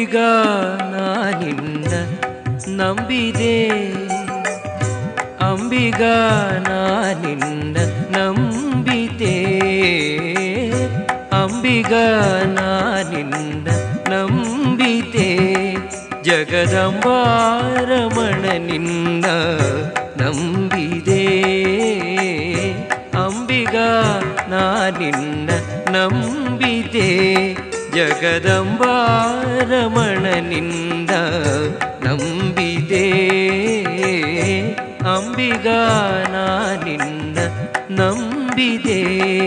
ಅಂಬಿಗ ನಾನಿನ್ನ ನಂಬಿದೆ ಅಂಬಿಗ ನಾನಿನ್ನ ನಂಬಿದೆ ಅಂಬಿಗ ನಾನಿನ್ನ ನಂಬಿದೆ ಜಗದಂಬಾರಮಣ ನಿನ್ನ ನಂಬಿದೆ ಅಂಬಿಗ ನಾನಿನ್ನ ನಂಬಿದೆ ಜಗದಂಬಾರಮಣ ನಿನ್ನ ನಂಬಿದೆ ಅಂಬಿಗ ನಾನಿನ್ನ ನಂಬಿದೆ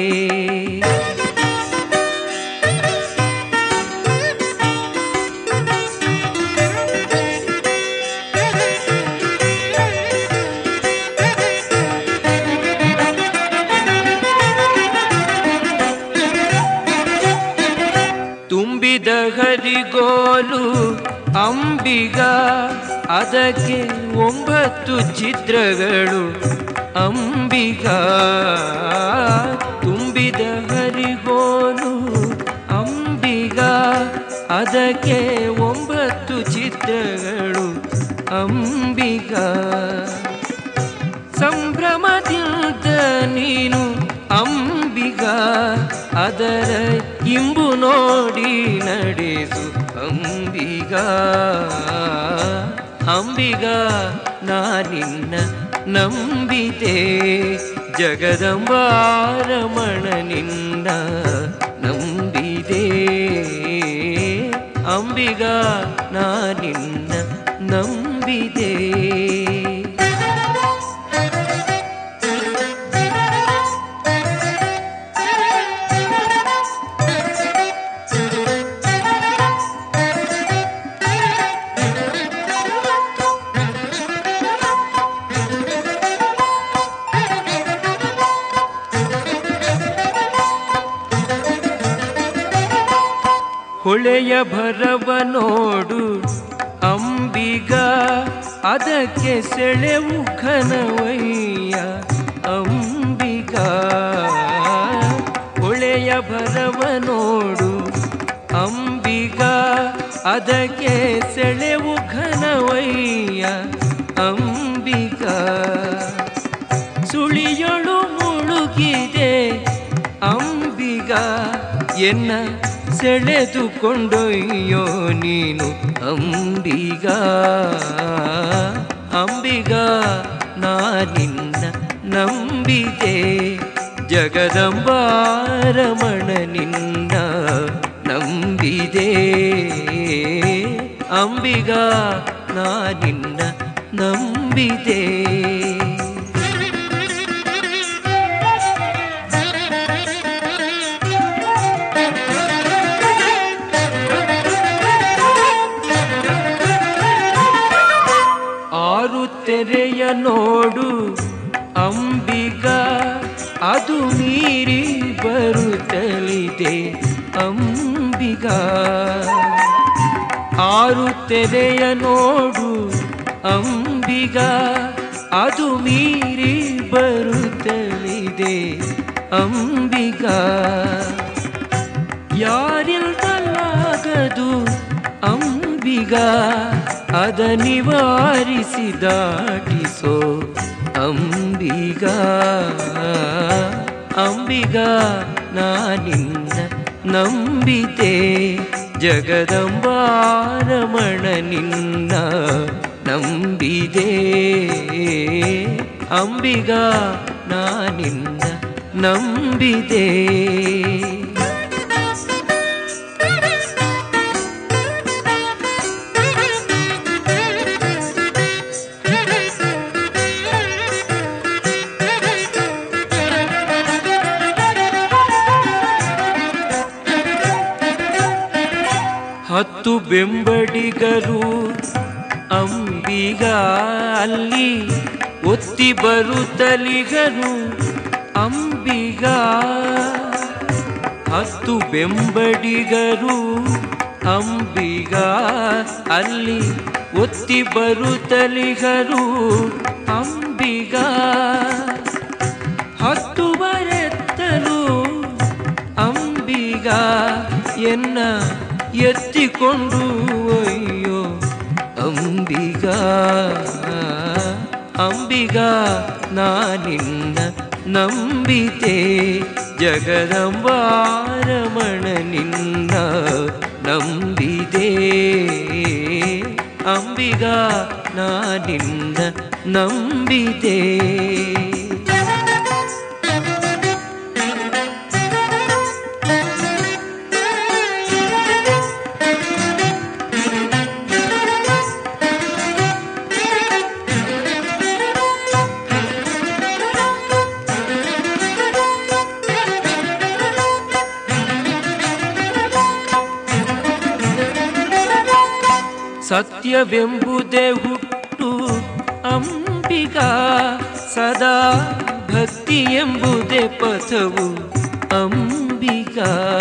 ತುಂಬಿದ ಹರಿಗೋಲು ಅಂಬಿಗ ಅದಕ್ಕೆ ಒಂಬತ್ತು ಚಿತ್ರಗಳು ಅಂಬಿಗ ತುಂಬಿದ ಹರಿಗೋಲು ಅಂಬಿಗ ಅದಕ್ಕೆ ಒಂಬತ್ತು ಚಿತ್ರಗಳು ಅಂಬಿಗ ಸಂಭ್ರಮದಿಂದ ನೀನು ಅಂಬಿಗ ಅದರ ಇಂಬು ನೋಡಿ ನಡೆಸು ಅಂಬಿಗ ಅಂಬಿಗ ನಾನಿನ್ನ ನಂಬಿದೆ ಜಗದಂಬಾರಮಣ ನಿನ್ನ ನಂಬಿದೆ ಅಂಬಿಗ ನಾನಿನ್ನ ನಂಬಿದೆ ಹೊಳೆಯ ಭರವ ನೋಡು ಅಂಬಿಗ ಅದಕ್ಕೆ ಸೆಳೆವು ಘನವಯ್ಯ ಅಂಬಿಗ ಹೊಳೆಯ ಭರವ ನೋಡು ಅಂಬಿಗ ಅದಕ್ಕೆ ಸೆಳೆವು ಘನವಯ್ಯ ಅಂಬಿಗ ಸುಳಿಯೊಳು ಮುಳುಗಿದೆ ಅಂಬಿಗ ಎನ್ನ ಸೆಳೆದುಕೊಂಡೊಯ್ಯೋ ನೀನು ಅಂಬಿಗ ಅಂಬಿಗ ನಾನಿನ್ನ ನಂಬಿದೆ ಜಗದಂಬಾರಮಣ ನಿನ್ನ ನಂಬಿದೆ ಅಂಬಿಗ ನಾನಿನ್ನ ನಂಬಿದೆ ಆರು ತೆರೆಯ ನೋಡು ಅಂಬಿಗ ಅದು ಮೀರಿ ಬರುತ್ತಲಿದೆ ಅಂಬಿಗ ಆರು ತೆರೆಯ ನೋಡು ಅಂಬಿಗ ಅದು ಮೀರಿ ಬರುತ್ತಲಿದೆ ಅಂಬಿಗ ಯಾರಿಲ್ದಲ್ಲಾಗದು ಅಂಬಿಗ ಅದ ನಿವಾರಿಸಿ ದಾಟಿಸೋ ಅಂಬಿಗ ಅಂಬಿಗ ನಾನಿನ್ನ ನಂಬಿದೆ ಜಗದಂಬಾರಮಣ ನಿನ್ನ ನಂಬಿದೆ ಅಂಬಿಗ ನಾನಿನ್ನ ನಂಬಿದೆ ಹತ್ತು ಬೆಂಬಡಿಗರು ಅಂಬಿಗ ಅಲ್ಲಿ ಒತ್ತಿ ಬರುತ್ತಲಿಗರು ಅಂಬಿಗ ಹತ್ತು ಬೆಂಬಡಿಗರು ಅಂಬಿಗ ಅಲ್ಲಿ ಒತ್ತಿ ಬರುತ್ತಲಿಗರು ಅಂಬಿಗ ಹತ್ತು ಬರೆತ್ತಲು ಅಂಬಿಗ ಎನ್ನ ಎತ್ತಿಕೊಂಡು ಅಯ್ಯೋ ಅಂಬಿಗ ಅಂಬಿಗ ನಾನಿನ್ನ ನಂಬಿತೆ ಜಗದಂಬಾರಮಣ ನಿನ್ನ ನಂಬಿದೆ ಅಂಬಿಗ ನಾನಿನ್ನ ನಂಬಿದೆ ಸತ್ಯವೆಂಬುದೇ ಹುಟ್ಟು ಅಂಬಿಗ ಸದಾ ಭಕ್ತಿ ಎಂಬುದೇ ಪಥವು ಅಂಬಿಗ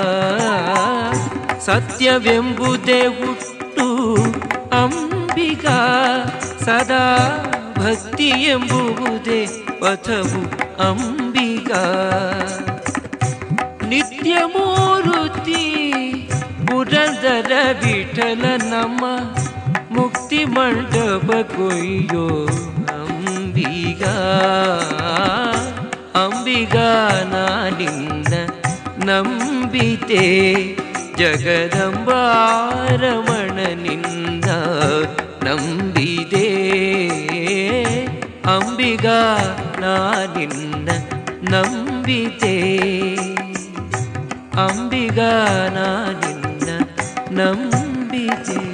ಸತ್ಯವೆಂಬುದೇ ಹುಟ್ಟು ಅಂಬಿಗ ಸದಾ ಭಕ್ತಿ ಎಂಬುವುದೇ ಪಥವು ಅಂಬಿಗ ನಿತ್ಯ ಮೂರುತಿ ಪುರಂದರ ವಿಠಲ ನಮ್ಮ ಮುಕ್ತಿ ಮಂಟಪ ಕೊಯ್ಯೋ ಅಂಬಿಗ ಅಂಬಿಗ ನಾನಿನ್ನ ನಂಬಿತೆ ಜಗದಂಬಾರಮಣ ನಿನ್ನ ನಂಬಿದೆ ಅಂಬಿಗ ನಾನಿನ್ನ ನಂಬಿತೆ ಅಂಬಿಗ ನಾನಿನ್ನ ನಂಬಿದೆ